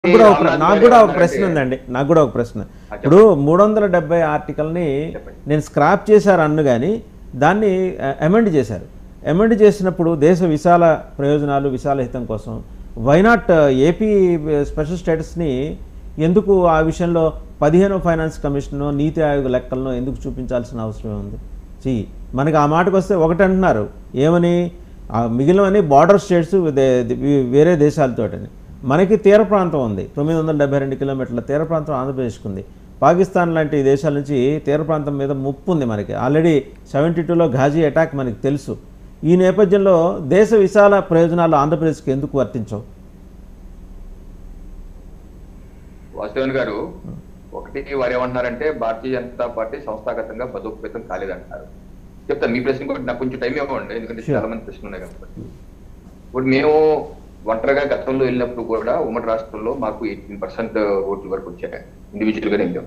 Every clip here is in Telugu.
నాకు కూడా ఒక ప్ర- రామ్నాథ్ నాకు గారు కూడా ఒక ఏమన్నారంటే- ప్రశ్న ఉందండి నాకు కూడా ఒక ప్రశ్న ఇప్పుడు మూడు వందల డెబ్బై ఆర్టికల్ని చెప్పండి. నేను స్క్రాప్ చేశారు అన్ను కానీ దాన్ని అమెండ్ చేశారు అమెండ్ చేసినప్పుడు దేశ విశాల ప్రయోజనాలు విశాల హితం కోసం వైనాట్ ఏపీ స్పెషల్ స్టేటస్ని ఎందుకు ఆ విషయంలో పదిహేను ఫైనాన్స్ కమిషన్ నీతి ఆయోగ్ లెక్కలను ఎందుకు చూపించాల్సిన అవసరం ఉంది చి మనకి ఆ మాటకు వస్తే ఒకటి అంటున్నారు ఏమని ఆ మిగిలినవన్నీ బార్డర్ స్టేట్స్ వేరే దేశాలతోటని మనకి తీర ప్రాంతం ఉంది తొమ్మిది వందల డెబ్బై రెండు కిలోమీటర్ల తీర ప్రాంతం ఆంధ్రప్రదేశ్కి ఉంది పాకిస్తాన్ లాంటి దేశాల నుంచి తీర ప్రాంతం మీద ముప్పు ఉంది మనకి ఆల్రెడీ సెవెంటీ టూలో ఘాజీ అటాక్ మనకి తెలుసు ఈ నేపథ్యంలో దేశ విశాల ప్రయోజనాలు ఆంధ్రప్రదేశ్కి ఎందుకు వర్తించవు వాసుదేవన్ గారు ఒకటి వారు ఏమంటున్నారంటే భారతీయ జనతా పార్టీ సంస్థాగతంగా బలోపేతం కాలేదంటున్నారు చెప్తాను మీ ప్రశ్న కూడా నాకు కొంచెం టైం ఇవ్వండి ఎందుకంటే Sure. చాలా మంది ప్రశ్నలు ఉన్నాయి కాబట్టి ఇప్పుడు మేము ఒంటరిగా గతంలో వెళ్ళినప్పుడు కూడా ఉమ్మడి రాష్ట్రంలో మాకు ఎయిటీన్ పర్సెంట్ ఓట్ల వరకు వచ్చాయి ఇండివిజువల్ గా వెళ్ళాం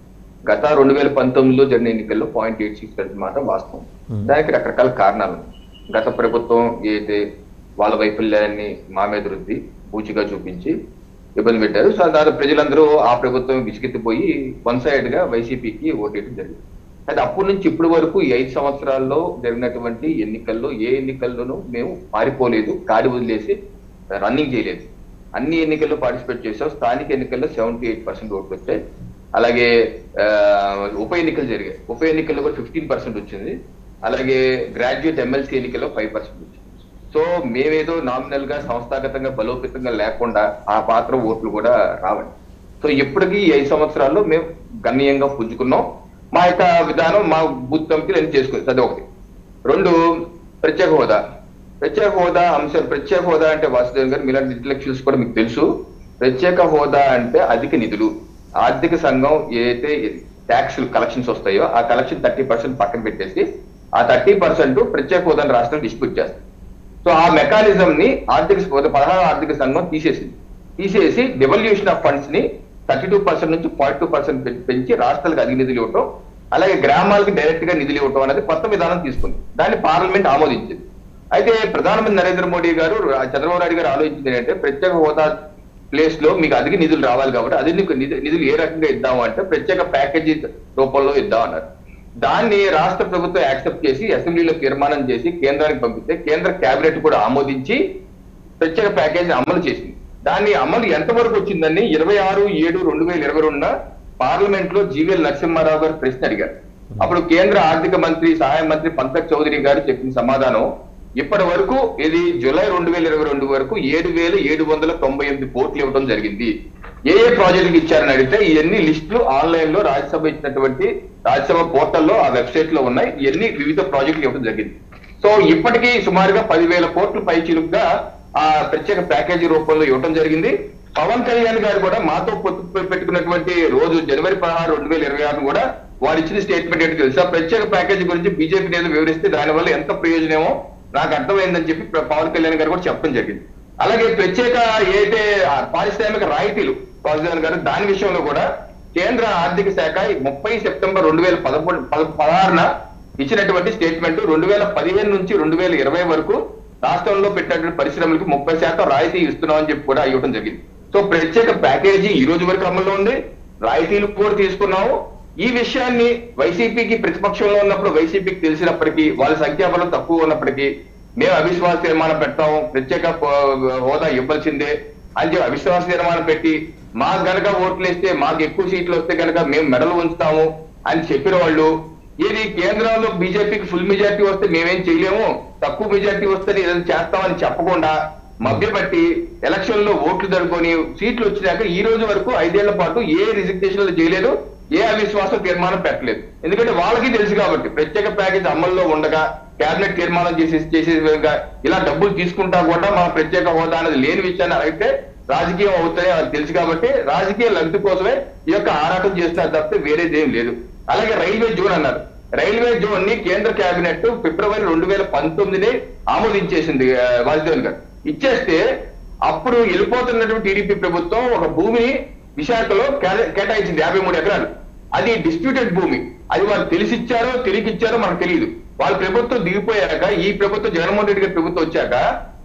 గత రెండు వేల పంతొమ్మిదిలో జరిగిన ఎన్నికల్లో పాయింట్ ఎయిట్ సిక్స్ మాత్రం వాస్తవం దానికి రకరకాల కారణాలు ఉన్నాయి. గత ప్రభుత్వం ఏదైతే వాళ్ళ వైఫల్యాన్ని మా మీద రుద్ది పూచిగా చూపించి ఇబ్బంది పెట్టారు సో దాని ప్రజలందరూ ఆ ప్రభుత్వం విసిగెత్తిపోయి వన్ సైడ్ గా వైసీపీకి ఓటేయడం జరిగింది అయితే అప్పటి నుంచి ఇప్పటి వరకు ఈ ఐదు సంవత్సరాల్లో జరిగినటువంటి ఎన్నికల్లో ఏ ఎన్నికల్లోనూ మేము పారిపోలేదు కాడి వదిలేసి రన్నింగ్ చేయలేదు అన్ని ఎన్నికల్లో పార్టిసిపేట్ చేసాం స్థానిక ఎన్నికల్లో సెవెంటీ ఎయిట్ పర్సెంట్ ఓట్లు వచ్చాయి అలాగే ఆ, ఉప ఎన్నికలు జరిగాయి ఉప ఎన్నికల్లో కూడా ఫిఫ్టీన్ పర్సెంట్ వచ్చింది అలాగే గ్రాడ్యుయేట్ ఎమ్మెల్సీ ఎన్నికల్లో ఫైవ్ పర్సెంట్ వచ్చింది సో మేమేదో నామినల్ గా సంస్థాగతంగా బలోపేతంగా లేకుండా ఆ పాత్ర ఓట్లు కూడా రావండి సో ఇప్పటికీ ఈ ఐదు సంవత్సరాల్లో మేము గణనీయంగా పుంజుకున్నాం మా యొక్క విధానం మా బూత్ కమిటీలు అన్ని చేసుకుని అది ఒకటి రెండు ప్రత్యేక హోదా ప్రత్యేక హోదా అంశాలు ప్రత్యేక హోదా అంటే వాసుదేవ్ గారు మీలాంటి ఇంటలెక్చువల్స్ కూడా మీకు తెలుసు ప్రత్యేక హోదా అంటే అధిక నిధులు ఆర్థిక సంఘం ఏదైతే ట్యాక్స్ కలెక్షన్స్ వస్తాయో ఆ కలెక్షన్ థర్టీ పర్సెంట్ పక్కన పెట్టేసి ఆ థర్టీ పర్సెంట్ ప్రత్యేక హోదాని రాష్ట్రం డిస్ట్రిబ్యూట్ చేస్తుంది సో ఆ మెకానిజం ని ఆర్థిక పదహారు ఆర్థిక సంఘం తీసేసింది తీసేసి డెవల్యూషన్ ఆఫ్ ఫండ్స్ ని థర్టీ టూ పర్సెంట్ నుంచి ఫార్టీ టూ పర్సెంట్ పెంచి రాష్ట్రాలకు అధిక నిధులు ఇవ్వటం అలాగే గ్రామాలకు డైరెక్ట్ గా నిధులు ఇవ్వటం అనేది కొత్త విధానం తీసుకుంది దాన్ని పార్లమెంట్ ఆమోదించింది అయితే ప్రధానమంత్రి నరేంద్ర మోడీ గారు చంద్రబాబు నాయుడు గారు ఆలోచించింది ఏంటంటే ప్రత్యేక హోదా ప్లేస్ లో మీకు అధిక నిధులు రావాలి కాబట్టి అది నీకు నిధు- నిధులు ఏ రకంగా ఇద్దాము అంటే ప్రత్యేక ప్యాకేజీ రూపంలో ఇద్దాం అన్నారు దాన్ని రాష్ట్ర ప్రభుత్వం యాక్సెప్ట్ చేసి అసెంబ్లీలో తీర్మానం చేసి కేంద్రానికి పంపిస్తే కేంద్ర కేబినెట్ కూడా ఆమోదించి ప్రత్యేక ప్యాకేజీ అమలు చేసింది దాన్ని అమలు ఎంతవరకు వచ్చిందని ఇరవై ఆరు ఏడు రెండు వేల ఇరవై రెండున పార్లమెంట్ లో జీవీఎల్ నరసింహారావు గారు ప్రశ్న అడిగారు అప్పుడు కేంద్ర ఆర్థిక మంత్రి సహాయ మంత్రి పంకజ్ చౌదరి గారు చెప్పిన సమాధానం ఇప్పటి వరకు ఇది జూలై రెండు వేల ఇరవై రెండు వరకు ఏడు వేల ఏడు వందల తొంభై ఎనిమిది కోట్లు ఇవ్వడం జరిగింది ఏ ఏ ప్రాజెక్టులు ఇచ్చారని అడిగితే ఇవన్నీ లిస్టులు ఆన్లైన్ లో రాజ్యసభ ఇచ్చినటువంటి రాజ్యసభ పోర్టల్లో ఆ వెబ్సైట్ లో ఉన్నాయి ఇవన్నీ వివిధ ప్రాజెక్టులు ఇవ్వడం జరిగింది సో ఇప్పటికీ సుమారుగా పదివేల కోట్ల పైచిలుగా ఆ ప్రత్యేక ప్యాకేజీ రూపంలో ఇవ్వడం జరిగింది పవన్ కళ్యాణ్ గారు కూడా మాతో పొత్తు పెట్టుకున్నటువంటి రోజు జనవరి పదహారు రెండు వేల ఇరవై ఆరు కూడా వారు ఇచ్చిన స్టేట్మెంట్ ఏంటో తెలుసా ప్రత్యేక ప్యాకేజీ గురించి బీజేపీ నేతలు వివరిస్తే దానివల్ల ఎంత ప్రయోజనమో నాకు అర్థమైందని చెప్పి ప్ర- పవన్ కళ్యాణ్ గారు కూడా చెప్పడం జరిగింది అలాగే ప్రత్యేక ఏదైతే ఆ పారిశ్రామిక రాయితీలు పవన్ గారు దాని విషయంలో కూడా కేంద్ర ఆర్థిక శాఖ ముప్పై సెప్టెంబర్ రెండు వేల పదకొండు పద- పదహారున ఇచ్చినటువంటి స్టేట్మెంట్ రెండు వేల పదిహేను నుంచి రెండు వేల ఇరవై వరకు రాష్ట్రంలో పెట్టినటువంటి పరిశ్రమలకు ముప్పై శాతం రాయితీ ఇస్తున్నామని చెప్పి కూడా ఇవ్వడం జరిగింది సో ప్రత్యేక ప్యాకేజీ ఈ రోజు వరకు అమల్లో ఉంది రాయితీలు కూడా తీసుకున్నాము ఈ విషయాన్ని వైసీపీకి ప్రతిపక్షంలో ఉన్నప్పుడు వైసీపీకి తెలిసినప్పటికీ వాళ్ళ సంఖ్యాబలం తక్కువ ఉన్నప్పటికీ మేము అవిశ్వాస తీర్మానం పెడతాము ప్రత్యేక హో- హోదా ఇవ్వాల్సిందే అని చెప్పి అవిశ్వాస తీర్మానం పెట్టి మాకు గనక ఓట్లు వేస్తే మాకు ఎక్కువ సీట్లు వస్తే గనక మేము మెడలు ఉంచుతాము అని చెప్పిన వాళ్ళు ఇది కేంద్రంలో బీజేపీకి ఫుల్ మెజార్టీ వస్తే మేమేం చేయలేము తక్కువ మెజార్టీ వస్తే ఏదైనా చేస్తామని చెప్పకుండా మభ్యపెట్టి ఎలక్షన్ లో ఓట్లు జరుపుకొని సీట్లు వచ్చినాక ఈ రోజు వరకు ఐదేళ్ల పాటు ఏ రిజిగ్నేషన్ చేయలేదు ఏ అవిశ్వాస తీర్మానం పెట్టలేదు ఎందుకంటే వాళ్ళకి తెలుసు కాబట్టి ప్రత్యేక ప్యాకేజ్ అమల్లో ఉండగా కేబినెట్ తీర్మానం చేసి చేసే విధంగా ఇలా డబ్బులు తీసుకుంటా కూడా మా ప్రత్యేక హోదా అనేది లేని విషయాన్ని అడిగితే రాజకీయం అవుతాయి వాళ్ళకి తెలుసు కాబట్టి రాజకీయ లబ్ధి కోసమే ఈ యొక్క ఆరాటం చేస్తున్నారు తప్పితే వేరేదేం లేదు అలాగే రైల్వే జోన్ అన్నారు రైల్వే జోన్ ని కేంద్ర కేబినెట్ ఫిబ్రవరి రెండు వేల పంతొమ్మిదిని ఆమోదించేసింది ఆ, వాసుదేవన్ గారు ఇచ్చేస్తే అప్పుడు వెళ్ళిపోతున్నటువంటి టీడీపీ ప్రభుత్వం ఒక భూమిని విశాఖలో కేటా- కేటాయించింది యాభై మూడు ఎకరాలు అది డిస్ప్యూటెడ్ భూమి అది వారు తెలిసిచ్చారో తిరిగి ఇచ్చారో మనకు తెలియదు వాళ్ళ ప్రభుత్వం దిగిపోయాక ఈ ప్రభుత్వం జగన్మోహన్ రెడ్డి గారి ప్రభుత్వం వచ్చాక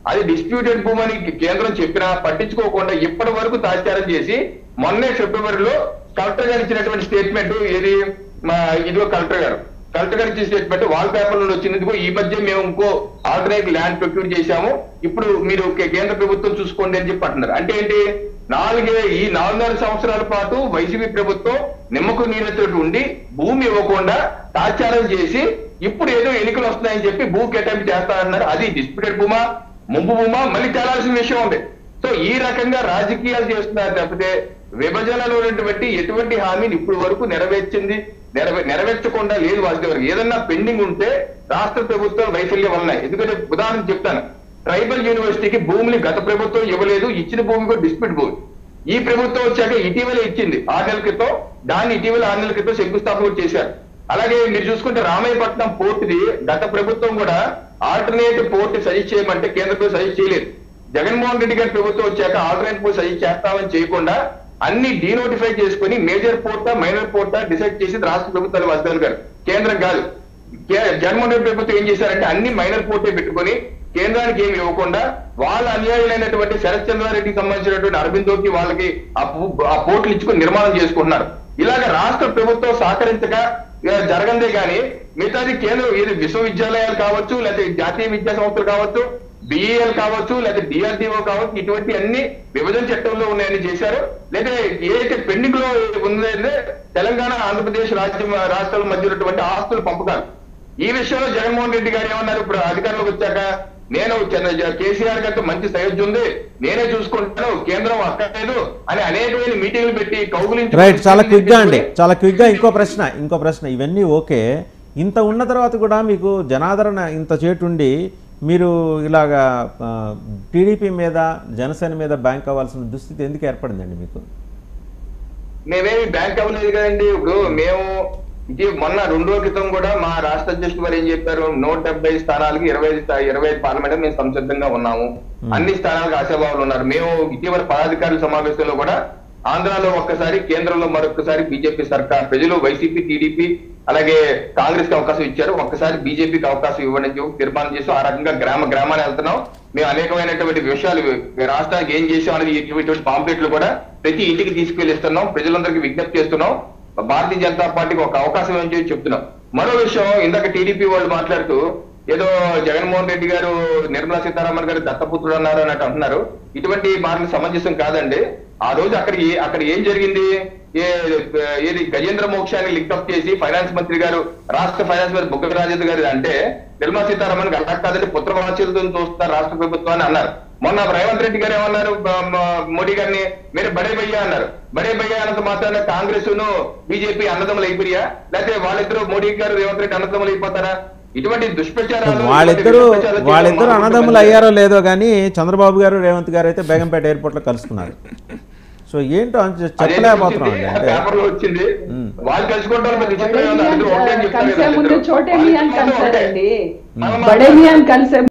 అది డిస్ప్యూటెడ్ భూమి అని కేంద్రం చెప్పినా పట్టించుకోకుండా ఇప్పటి వరకు తాత్సారం చేసి మొన్నే ఫిబ్రవరిలో కలెక్టర్ గారు ఇచ్చినటువంటి స్టేట్మెంట్ ఏది మా ఇదిగో కలెక్టర్ గారు కలెక్టర్ గారు ఇచ్చిన స్టేట్మెంట్ వాల్ పేపర్ నుండి వచ్చింది ఇదిగో ఈ మధ్య మేము ఇంకో ఆల్టర్నేట్ ల్యాండ్ ప్రొక్యూర్ చేశాము ఇప్పుడు మీరు కే- కేంద్ర ప్రభుత్వం చూసుకోండి అని చెప్పి అంటున్నారు అంటే ఏంటి నాలుగే ఈ నాలుగున్నర సంవత్సరాల పాటు వైసీపీ ప్రభుత్వం నిమ్మకు నీరెత్తుడు ఉండి భూమి ఇవ్వకుండా తాత్సారం చేసి ఇప్పుడు ఏదో ఎన్నికలు వస్తున్నాయని చెప్పి భూ కేటాయింపు చేస్తారన్నారు అది డిస్ప్యూటెడ్ భూమా ముంపు భూమా మళ్ళీ తేలాల్సిన విషయం ఉంది సో ఈ రకంగా రాజకీయాలు చేస్తున్నారు తప్పితే విభజనలో ఉన్నటువంటి ఎటువంటి హామీని ఇప్పుడు వరకు నెరవేర్చింది నెరవే నెరవేర్చకుండా లేదు వాసుదేవ్ గారు ఏదన్నా పెండింగ్ ఉంటే రాష్ట్ర ప్రభుత్వం వైఫల్యం వల్ల ఎందుకంటే ఉదాహరణ చెప్తాను ట్రైబల్ యూనివర్సిటీకి భూమిని గత ప్రభుత్వం ఇవ్వలేదు ఇచ్చిన భూమి కూడా డిస్ప్యూట్ భూమి ఈ ప్రభుత్వం వచ్చాక ఇటీవల ఇచ్చింది ఆరు నెలల క్రితం దాన్ని ఇటీవల ఆరు నెలల క్రితం శంకుస్థాపన కూడా చేశారు అలాగే మీరు చూసుకుంటే రామాయపట్నం పోర్టుది గత ప్రభుత్వం కూడా ఆల్టర్నేట్ పోర్ట్ సజెస్ట్ చేయమంటే కేంద్ర ప్రభుత్వం సజెస్ట్ చేయలేదు జగన్మోహన్ రెడ్డి గారి ప్రభుత్వం వచ్చాక ఆల్టర్నేట్ పోర్ట్ సజెస్ట్ చేస్తామని చేయకుండా అన్ని డీనోటిఫై చేసుకుని మేజర్ పోర్టా మైనర్ పోర్టా డిసైడ్ చేసి రాష్ట్ర ప్రభుత్వాలు వాసుదేవ్ గారు కేంద్రం కాదు కే- జగన్మోహన్ రెడ్డి ప్రభుత్వం ఏం చేశారంటే అన్ని మైనర్ పోర్టే పెట్టుకొని కేంద్రానికి ఏమి ఇవ్వకుండా వాళ్ళ అన్యాయులైనటువంటి శరత్ చంద్రారెడ్డికి సంబంధించినటువంటి అరవిందోకి వాళ్ళకి ఆ పూ- ఆ పోర్టులు ఇచ్చుకొని నిర్మాణం చేసుకుంటున్నారు ఇలాగ రాష్ట్ర ప్రభుత్వం సహకరించక ఆ, జరగందే గాని మిగతాది కేంద్రం ఏది విశ్వవిద్యాలయాలు కావచ్చు లేకపోతే జాతీయ విద్యా సంస్థలు కావచ్చు బిఈఎల్ కావచ్చు లేదా డిఆర్డిఓ కావచ్చు ఇటువంటి అన్ని విభజన చట్టంలో ఉన్నాయని చేశారు లేదా ఏదైతే పెండింగ్ లో ఉందంటే తెలంగాణ ఆంధ్రప్రదేశ్ రాజ్యం రాష్ట్రాల మధ్య ఉన్నటువంటి ఆస్తుల పంపకాలు ఈ విషయంలో జగన్మోహన్ రెడ్డి గారు ఏమన్నారు ఇప్పుడు అధికారంలోకి వచ్చాక నేను చంద్ర- కేసీఆర్ గారితో మంచి సయోధ్య ఉంది నేనే చూసుకుంటాను కేంద్రం అక్కర్లేదు అని అనేకమైన మీటింగ్లు పెట్టి కౌగులించి రైట్ చాలా క్విక్గా అండి చాలా క్విక్గా ఇంకో ప్రశ్న ఇంకో ప్రశ్న ఇవన్నీ ఓకే ఇంత ఉన్న తర్వాత కూడా మీకు జనాదరణ ఇంత చేటుండి మీరు ఇలాగా టీడీపీ మీద జనసేన మీద బ్యాంక్ అవ్వాల్సిన దుస్థితి ఎందుకు ఏర్పడిందండి మీకు మేమేమి బ్యాంక్ అవ్వలేదు కదండి ఇప్పుడు మేము ఇది మొన్న రెండు రోజుల క్రితం కూడా మా రాష్ట్ర అధ్యక్షుడు వారు ఏం చెప్పారు నూట డెబ్బై స్థానాలకు ఇరవై ఐదు స్థా- ఇరవై ఐదు పార్లమెంట్ మేము సంసిద్ధంగా ఉన్నాము అన్ని స్థానాలకు ఆశాభావులు ఉన్నారు మేము ఇటీవల పదాధికారుల సమావేశంలో కూడా ఆంధ్రాలో ఒక్కసారి కేంద్రంలో మరొకసారి బీజేపీ సర్కార్ ప్రజలు వైసీపీ టీడీపీ అలాగే కాంగ్రెస్ కి అవకాశం ఇచ్చారు ఒక్కసారి బీజేపీకి అవకాశం ఇవ్వని చెప్పి తీర్మానం చేసి ఆ రకంగా గ్రామ గ్రామాన్ని వెళ్తున్నాం మేము అనేకమైనటువంటి విషయాలు రాష్ట్రానికి ఏం చేసాం అనేది ఇటువంటి పాంప్లెట్లు కూడా ప్రతి ఇంటికి తీసుకెళ్లిస్తున్నాం ప్రజలందరికీ విజ్ఞప్తి చేస్తున్నాం భారతీయ జనతా పార్టీకి ఒక అవకాశం అని చెప్పి చెప్తున్నాం మరో విషయం ఇందాక టీడీపీ వాళ్ళు మాట్లాడుతూ ఏదో జగన్మోహన్ రెడ్డి గారు నిర్మలా సీతారామన్ గారు దత్తపుత్రుడు అన్నారు అన్నట్టు అంటున్నారు ఇటువంటి మాటలు సమంజసం కాదండి ఆ రోజు అక్కడికి అక్కడ ఏం జరిగింది ఏ ఏది గజేంద్ర మోక్షాన్ని లింకప్ చేసి ఫైనాన్స్ మంత్రి గారు రాష్ట్ర ఫైనాన్స్ మంత్రి బుగ్గన రాజేంద్ర గారు అంటే నిర్మలా సీతారామన్ గారు అలా కాదండి పుత్ర వాచ్యలతో చూస్తారు రాష్ట్ర ప్రభుత్వాన్ని అన్నారు మొన్న రేవంత్ రెడ్డి గారు ఏమన్నారు బ- మ- మోడీ గారిని మీరు బడే భయ్యా అన్నారు బడే భయ్యా అన్నంత మాత్రాన కాంగ్రెస్ ను బీజేపీ అన్నదమ్ములు అయిపోయా లేకపోతే వాళ్ళిద్దరు మోడీ గారు రేవంత్ రెడ్డి అన్నదమ్ములు అయిపోతారా ఇటువంటి దుష్ప్రచారాలు వాళ్ళిద్దరూ ఇటువంటి విష ప్రచారాలు వాళ్ళిద్దరు చేయడం అన్నదమ్ములు మాత్రం అయ్యారో లేదో కానీ చంద్రబాబు గారు రేవంత్ గారు అయితే బేగంపేట ఎయిర్పోర్ట్లో కలుసుకున్నారు సో ఏంటో అని చె- అదేంటి చెప్పలేకపోతున్నాం అండి వచ్చింది? అంటే పేపర్లో వచ్చింది ఉమ్. వాళ్ళు కలుసుకుంటారు మరి విచిత్రంగా ఉంది. బడేమియాన్ అందరూ ఒకటే అని చెప్తారు కలిసే కదా ముందు అందరూ. చోటేమియాన్ వాళ్ళు ఒకటే. కలిసారండి మనం బడేమియాన్ కలిసే